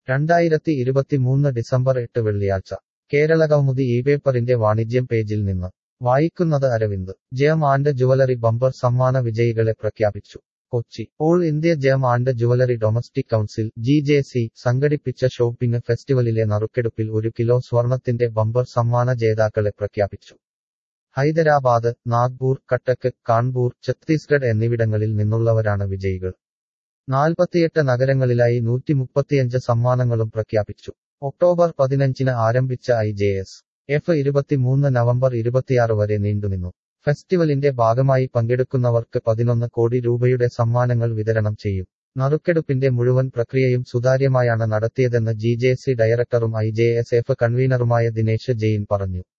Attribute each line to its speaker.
Speaker 1: രണ്ടായിരത്തി ഇരുപത്തിമൂന്ന് ഡിസംബർ എട്ട് വെള്ളിയാഴ്ച കേരള കൗമുദി ഈ പേപ്പറിന്റെ വാണിജ്യം പേജിൽ നിന്ന് വായിക്കുന്നത് അരവിന്ദ് ജയം ആൻഡ് ജുവലറി ബമ്പർ സമ്മാന വിജയികളെ പ്രഖ്യാപിച്ചു Kochi all India gem and jewellery domestic council G J C സംഘടിപ്പിച്ച ഷോപ്പിംഗ് ഫെസ്റ്റിവലിലെ നറുക്കെടുപ്പിൽ ഒരു കിലോ സ്വർണത്തിന്റെ ബമ്പർ സമ്മാന ജേതാക്കളെ പ്രഖ്യാപിച്ചു ഹൈദരാബാദ് നാഗ്പൂർ കട്ടക്ക് കാൺപൂർ ഛത്തീസ്ഗഡ് എന്നിവിടങ്ങളിൽ നിന്നുള്ളവരാണ് വിജയികൾ നാൽപ്പത്തിയെട്ട് നഗരങ്ങളിലായി നൂറ്റി മുപ്പത്തിയഞ്ച് സമ്മാനങ്ങളും പ്രഖ്യാപിച്ചു ഒക്ടോബർ പതിനഞ്ചിന് ആരംഭിച്ച ഐ ജെ എസ് എഫ് ഇരുപത്തിമൂന്ന് നവംബർ ഇരുപത്തിയാറ് വരെ നീണ്ടുനിന്നു ഫെസ്റ്റിവലിന്റെ ഭാഗമായി പങ്കെടുക്കുന്നവർക്ക് പതിനൊന്ന് കോടി രൂപയുടെ സമ്മാനങ്ങൾ വിതരണം ചെയ്യും നറുക്കെടുപ്പിന്റെ മുഴുവൻ പ്രക്രിയയും സുതാര്യമായാണ് നടത്തിയതെന്ന് ജി ജെ സി ഡയറക്ടറും ഐ ജെ എസ് എഫ് കൺവീനറുമായ ദിനേശ് ജെയിൻ പറഞ്ഞു